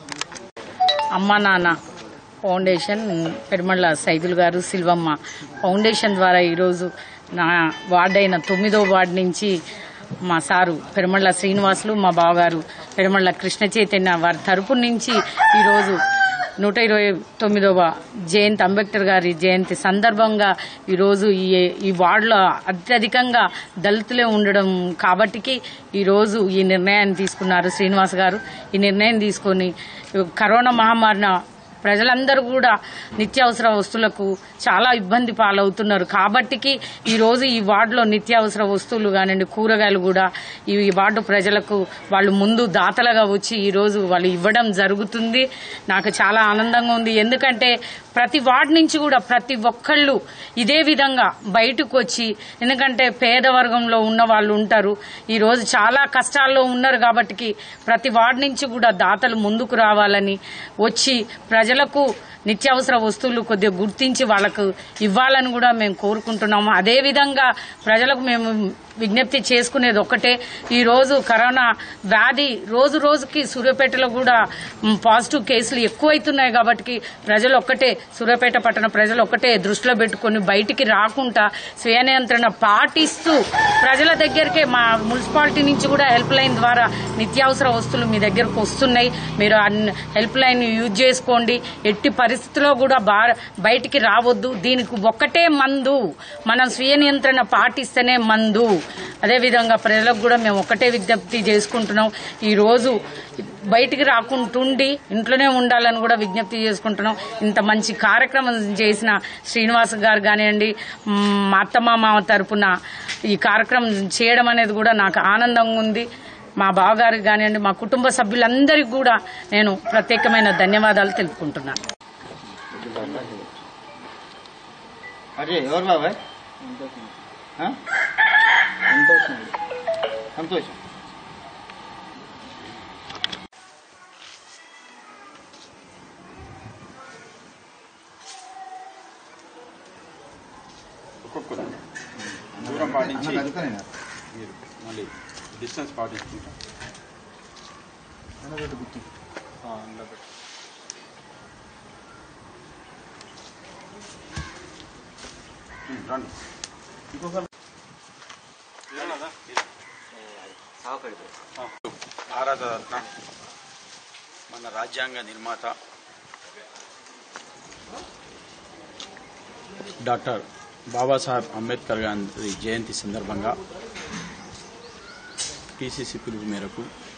అమ్మ నాన్న ఫౌండేషన్ పెరుమళ్ళ సైదులు గారు సిల్వమ్మ ఫౌండేషన్ ద్వారా ఈరోజు నా వార్డు అయిన తొమ్మిదో వార్డు నుంచి మా సారు పెరుమళ్ళ శ్రీనివాసులు మా బావగారు పెరుమళ్ళ కృష్ణ చైతన్య వారి తరపు నుంచి ఈరోజు నూట ఇరవై తొమ్మిదవ జయంతి అంబేద్కర్ గారి జయంతి సందర్భంగా ఈరోజు ఈ ఈ వార్డులో అత్యధికంగా దళితులే ఉండడం కాబట్టికి ఈరోజు ఈ నిర్ణయాన్ని తీసుకున్నారు శ్రీనివాస్ గారు ఈ నిర్ణయం తీసుకొని కరోనా మహమ్మారిన ప్రజలందరూ కూడా నిత్యావసర వస్తువులకు చాలా ఇబ్బంది పాలవుతున్నారు కాబట్టికి ఈ రోజు ఈ వార్డులో నిత్యావసర వస్తువులు కానివ్వండి కూరగాయలు కూడా ఈ వార్డు ప్రజలకు వాళ్ళు ముందు దాతలుగా వచ్చి ఈ రోజు వాళ్ళు ఇవ్వడం జరుగుతుంది నాకు చాలా ఆనందంగా ఉంది ఎందుకంటే ప్రతి వార్డు నుంచి కూడా ప్రతి ఒక్కళ్ళు ఇదే విధంగా బయటకు వచ్చి ఎందుకంటే పేద వర్గంలో ఉన్న వాళ్ళు ఉంటారు ఈ రోజు చాలా కష్టాల్లో ఉన్నారు కాబట్టి ప్రతి వార్డు నుంచి కూడా దాతలు ముందుకు రావాలని వచ్చి ప్రజలకు నిత్యావసర వస్తువులు కొద్దిగా గుర్తించి వాళ్ళకు ఇవ్వాలని కూడా మేము కోరుకుంటున్నాము అదేవిధంగా ప్రజలకు మేము విజ్ఞప్తి చేసుకునేది ఒక్కటే ఈ రోజు కరోనా వ్యాధి రోజు రోజుకి సూర్యాపేటలో కూడా మ్, పాజిటివ్ కేసులు ఎక్కువైతున్నాయి కాబట్టి ప్రజలు ఒక్కటే సూర్యాపేట పట్టణ ప్రజలు ఒక్కటే దృష్టిలో పెట్టుకొని బయటికి రాకుండా స్వీయ నియంత్రణ పాటిస్తూ ప్రజల దగ్గరికే మా మున్సిపాలిటీ నుంచి కూడా హెల్ప్ లైన్ ద్వారా నిత్యావసర వస్తువులు మీ దగ్గరకు వస్తున్నాయి మీరు ఆ హెల్ప్ లైన్ యూజ్ చేసుకోండి ఎట్టి పరిస్థితిలో కూడా బా- బయటికి రావద్దు దీనికి ఒక్కటే మందు మనం స్వీయ నియంత్రణ పాటిస్తేనే మందు అదేవిధంగా ప్రజలకు కూడా మేము ఒక్కటే విజ్ఞప్తి చేసుకుంటున్నాం ఈ రోజు బయటికి రాకుంటుండి ఇంట్లోనే ఉండాలని కూడా విజ్ఞప్తి చేసుకుంటున్నాం ఇంత మంచి కార్యక్రమం చేసిన శ్రీనివాస్ గారు కానివ్వండి మ్, మా అత్తమ్మ మామ తరపున ఈ కార్యక్రమం చేయడం అనేది కూడా నాకు ఆనందంగా ఉంది మా బావగారికి కానివ్వండి మా కుటుంబ సభ్యులందరికీ కూడా నేను ప్రత్యేకమైన ధన్యవాదాలు తెలుపుకుంటున్నాను అరే ఎవరు బాబాయ్ ఆ? సంతోషం సంతోషం దూరం పాటించి అన్న, అడుగుతానే. మీరు మళ్ళీ డిస్టెన్స్ పాటించుకుంటాం రండి ఇంకోసారి భారతరత్న మన రాజ్యాంగ నిర్మాత డాక్టర్ బాబాసాహెబ్ అంబేద్కర్ గారి జయంతి సందర్భంగా పిసిసి పిలుపు మేరకు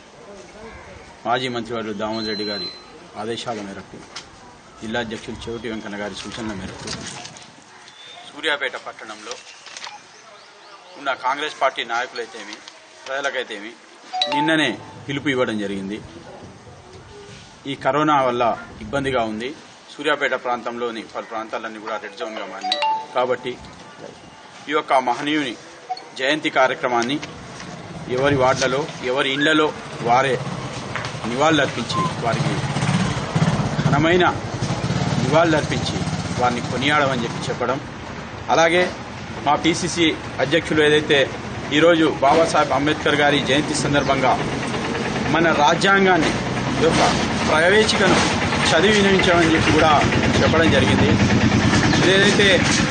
మాజీ మంత్రివారు దామోదర్ రెడ్డి గారి ఆదేశాల మేరకు జిల్లా అధ్యక్షులు చెవిటి వెంకన్న గారి సూచనల మేరకు సూర్యాపేట పట్టణంలో ఉన్న కాంగ్రెస్ పార్టీ నాయకులైతేమి ప్రజలకైతేమి నిన్ననే పిలుపు ఇవ్వడం జరిగింది ఈ కరోనా వల్ల ఇబ్బందిగా ఉంది సూర్యాపేట ప్రాంతంలోని పలు ప్రాంతాలన్నీ కూడా రెడ్ జోన్గా మారినాయి కాబట్టి ఈ యొక్క మహనీయుని జయంతి కార్యక్రమాన్ని ఎవరి వార్డులలో ఎవరి ఇళ్లలో వారే నివాళులర్పించి వారికి ఘనమైన నివాళులర్పించి వారిని కొనియాడమని చెప్పి చెప్పడం అలాగే మా పిసిసి అధ్యక్షులు ఏదైతే ఈరోజు బాబాసాహెబ్ అంబేద్కర్ గారి జయంతి సందర్భంగా మన రాజ్యాంగాన్ని ఈ యొక్క ప్రవేశికను చదివి వినిపించామని చెప్పి కూడా చెప్పడం జరిగింది ఏదైతే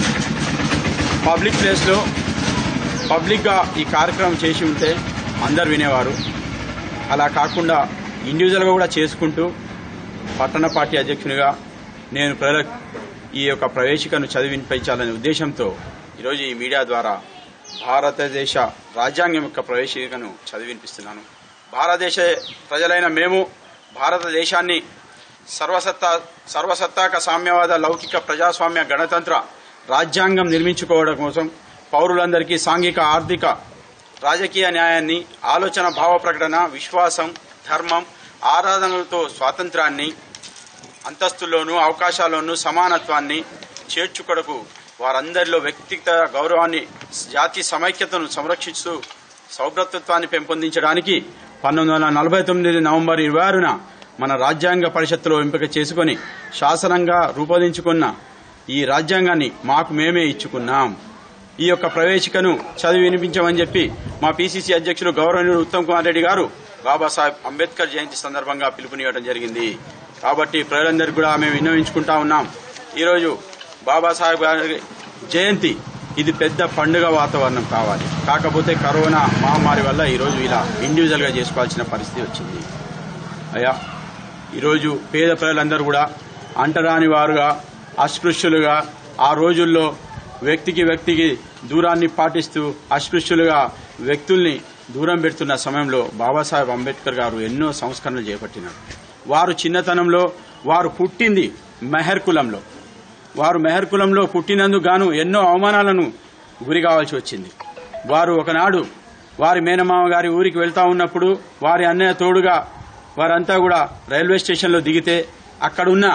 పబ్లిక్ ప్లేస్లో పబ్లిక్గా ఈ కార్యక్రమం చేసి ఉంటే అందరు వినేవారు అలా కాకుండా ఇండివిజువల్గా కూడా చేసుకుంటూ పట్టణ పార్టీ అధ్యక్షునిగా నేను ప్రజలకు ఈ యొక్క ప్రవేశికను చదివి వినిపించాలనే ఉద్దేశంతో ఈరోజు ఈ మీడియా ద్వారా భారతదేశ రాజ్యాంగం యొక్క ప్రవేశికను చదివి వినిపిస్తున్నాను భారతదేశ ప్రజలైన మేము భారతదేశాన్ని సర్వసత్తా సర్వసత్తాక సామ్యవాద లౌకిక ప్రజాస్వామ్య గణతంత్ర రాజ్యాంగం నిర్మించుకోవడం కోసం పౌరులందరికీ సాంఘిక ఆర్థిక రాజకీయ న్యాయాన్ని ఆలోచన భావ ప్రకటన విశ్వాసం ధర్మం ఆరాధనలతో స్వాతంత్రాన్ని అంతస్తుల్లోనూ అవకాశాల్లోనూ సమానత్వాన్ని చేర్చుకొడకు వారందరిలో వ్యక్తిగత గౌరవాన్ని జాతి సమైక్యతను సంరక్షిస్తూ సౌభ్రతత్వాన్ని పెంపొందించడానికి పంతొమ్మిది వందల నలభై తొమ్మిది నవంబర్ ఇరవై ఆరున మన రాజ్యాంగ పరిషత్తులో ఎంపిక చేసుకుని శాసనంగా రూపొందించుకున్న ఈ రాజ్యాంగాన్ని మాకు మేమే ఇచ్చుకున్నాం ఈ యొక్క ప్రవేశికను చదివి వినిపించమని చెప్పి మా పిసిసి అధ్యక్షులు గౌరవనీయులు ఉత్తమ్ కుమార్ రెడ్డి గారు బాబాసాహెబ్ అంబేద్కర్ జయంతి సందర్భంగా పిలుపునివ్వడం జరిగింది కాబట్టి ప్రజలందరికీ కూడా మేము విన్నవించుకుంటా ఉన్నాం ఈరోజు బాబాసాహెబ్ గారి జయంతి ఇది పెద్ద పండుగ వాతావరణం కావాలి కాకపోతే కరోనా మహమ్మారి వల్ల ఈరోజు ఇలా ఇండివిజువల్గా చేసుకోవాల్సిన పరిస్థితి వచ్చింది అయ్యా ఈరోజు పేద ప్రజలందరూ కూడా అంటరాని వారుగా అస్పృశ్యులుగా ఆ రోజుల్లో వ్యక్తికి వ్యక్తికి దూరాన్ని పాటిస్తూ అస్పృశ్యులుగా వ్యక్తుల్ని దూరం పెడుతున్న సమయంలో బాబాసాహెబ్ అంబేద్కర్ గారు ఎన్నో సంస్కరణలు చేపట్టినారు వారు చిన్నతనంలో వారు పుట్టింది మెహర్ కులంలో వారు మెహర్ కులంలో పుట్టినందుకు గాను ఎన్నో అవమానాలను గురి కావాల్సి వచ్చింది వారు ఒకనాడు వారి మేనమామ గారి ఊరికి వెళ్తా ఉన్నప్పుడు వారి అన్నయ్య తోడుగా వారంతా కూడా రైల్వే స్టేషన్లో దిగితే అక్కడున్న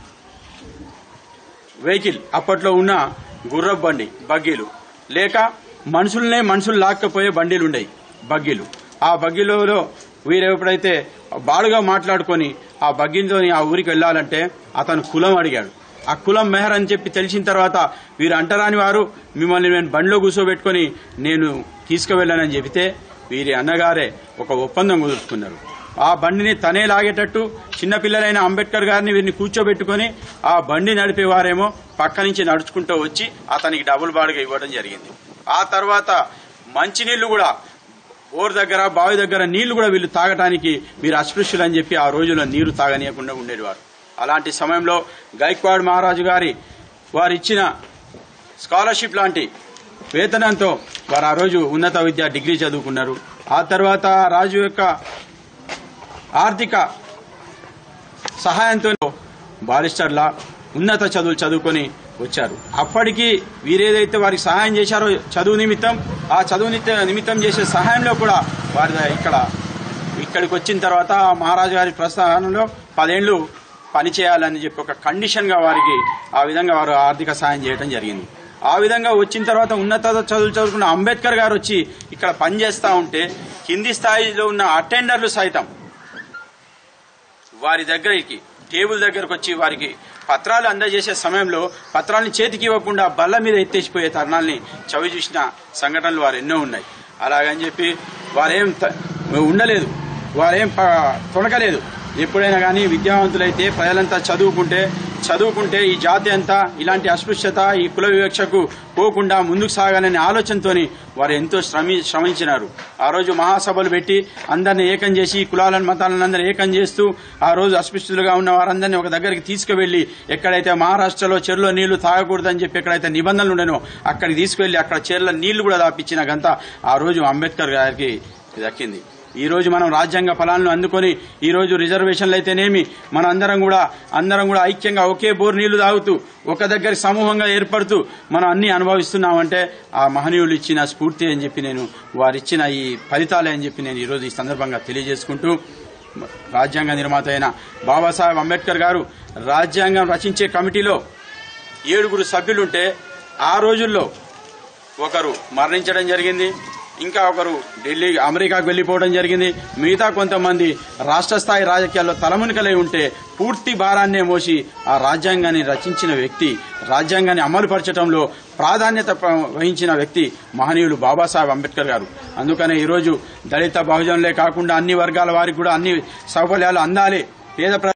వెహికల్ అప్పట్లో ఉన్న గుర్రపు బండి బగ్గీలు లేక మనుషులనే మనుషులు లాక్కపోయే బండిలు ఉండేవి బగ్గీలు ఆ బగ్గీలలో వీరు ఎప్పుడైతే బాడుగా మాట్లాడుకొని ఆ బగ్గీలతో ఆ ఊరికి వెళ్లాలంటే అతను కులం అడిగాడు ఆ కులం మెహర్ అని చెప్పి తెలిసిన తర్వాత వీరు అంటరాని వారు మిమ్మల్ని నేను బండిలో కూర్చోబెట్టుకొని నేను తీసుకువెళ్ళానని చెబితే వీరి అన్నగారే ఒక ఒప్పందం కుదుర్చుకున్నారు ఆ బండిని తనే లాగేటట్టు చిన్నపిల్లలైన అంబేద్కర్ గారిని వీరిని కూర్చోబెట్టుకొని ఆ బండి నడిపేవారేమో పక్క నుంచి నడుచుకుంటూ వచ్చి అతనికి డబుల్ బాడుగా ఇవ్వడం జరిగింది ఆ తర్వాత మంచినీళ్లు కూడా బోర్ దగ్గర బావి దగ్గర నీళ్లు కూడా వీళ్ళు తాగటానికి వీరు అస్పృశ్యులు అని చెప్పి ఆ రోజుల్లో నీరు తాగనీయకుండా ఉండేవారు అలాంటి సమయంలో గైక్వాడ్ మహారాజు గారి వారు ఇచ్చిన స్కాలర్షిప్ లాంటి వేతనంతో వారు ఆ రోజు ఉన్నత విద్య డిగ్రీ చదువుకున్నారు ఆ తర్వాత రాజు యొక్క ఆర్థిక సహాయంతో బారిస్టర్లా ఉన్నత చదువులు చదువుకొని వచ్చారు అప్పటికి వీరేదైతే వారికి సహాయం చేశారో చదువు నిమిత్తం ఆ చదువు నిత్య- నిమిత్తం చేసే సహాయంలో కూడా వారి ఇక్కడ ఇక్కడికి వచ్చిన తర్వాత ఆ మహారాజు గారి ప్రస్థానంలో పదేళ్లు పనిచేయాలని చెప్పి ఒక కండిషన్ గా వారికి ఆ విధంగా వారు ఆర్థిక సహాయం చేయడం జరిగింది ఆ విధంగా వచ్చిన తర్వాత ఉన్నత చదువులు చదువుకున్న అంబేద్కర్ గారు వచ్చి ఇక్కడ పనిచేస్తా ఉంటే కింది స్థాయిలో ఉన్న అటెండర్లు సైతం వారి దగ్గరికి టేబుల్ దగ్గరకు వచ్చి వారికి పత్రాలు అందజేసే సమయంలో పత్రాలను చేతికి ఇవ్వకుండా బల్ల మీద ఎత్తేసిపోయే తరుణాల్ని చవి చూసిన సంఘటనలు వారు ఎన్నో ఉన్నాయి అలాగని చెప్పి వారేం త- ఉండలేదు వారేం ప- తొణకలేదు ఎప్పుడైనా కానీ విద్యావంతులైతే ప్రజలంతా చదువుకుంటే చదువుకుంటే ఈ జాతి అంతా ఇలాంటి అస్పృశ్యత ఈ కుల వివక్షకు పోకుండా ముందుకు సాగాలనే ఆలోచనతోని వారు ఎంతో శ్రమి శ్రమించినారు ఆ రోజు మహాసభలు పెట్టి అందరిని ఏకం చేసి కులాలను మతాలను అందరినీ ఏకం చేస్తూ ఆ రోజు అస్పృశ్యులుగా ఉన్న వారందరినీ ఒక దగ్గరికి తీసుకువెళ్లి ఎక్కడైతే మహారాష్ట్రలో చెరువులో నీళ్లు తాగకూడదని చెప్పి ఎక్కడైతే నిబంధనలు ఉండేనో అక్కడికి తీసుకువెళ్లి అక్కడ చెరువుల నీళ్లు కూడా దాపించిన గంత ఆ రోజు అంబేద్కర్ గారికి దక్కింది ఈ రోజు మనం రాజ్యాంగ ఫలాలను అందుకొని ఈ రోజు రిజర్వేషన్లు అయితేనేమి మన అందరం కూడా అందరం కూడా ఐక్యంగా ఒకే బోర్ నీళ్లు తాగుతూ ఒక దగ్గర సమూహంగా ఏర్పడుతూ మనం అన్ని అనుభవిస్తున్నామంటే ఆ మహనీయులు ఇచ్చిన స్ఫూర్తి అని చెప్పి నేను వారిచ్చిన ఈ ఫలితాలే అని చెప్పి నేను ఈ రోజు ఈ సందర్భంగా తెలియజేసుకుంటూ రాజ్యాంగ నిర్మాత అయిన బాబాసాహెబ్ అంబేద్కర్ గారు రాజ్యాంగం రచించే కమిటీలో ఏడుగురు సభ్యులుంటే ఆ రోజుల్లో ఒకరు మరణించడం జరిగింది ఇంకా ఒకరు ఢిల్లీ అమెరికాకు వెళ్లిపోవడం జరిగింది మిగతా కొంతమంది రాష్ట్ర స్థాయి రాజకీయాల్లో తలమునికలై ఉంటే పూర్తి భారాన్నే మోసి ఆ రాజ్యాంగాన్ని రచించిన వ్యక్తి రాజ్యాంగాన్ని అమలుపరచడంలో ప్రాధాన్యత ప- వహించిన వ్యక్తి మహనీయులు బాబాసాహెబ్ అంబేద్కర్ గారు అందుకనే ఈరోజు దళిత బహుజనులే కాకుండా అన్ని వర్గాల వారికి కూడా అన్ని సౌకర్యాలు అందాలి పేద ప్ర-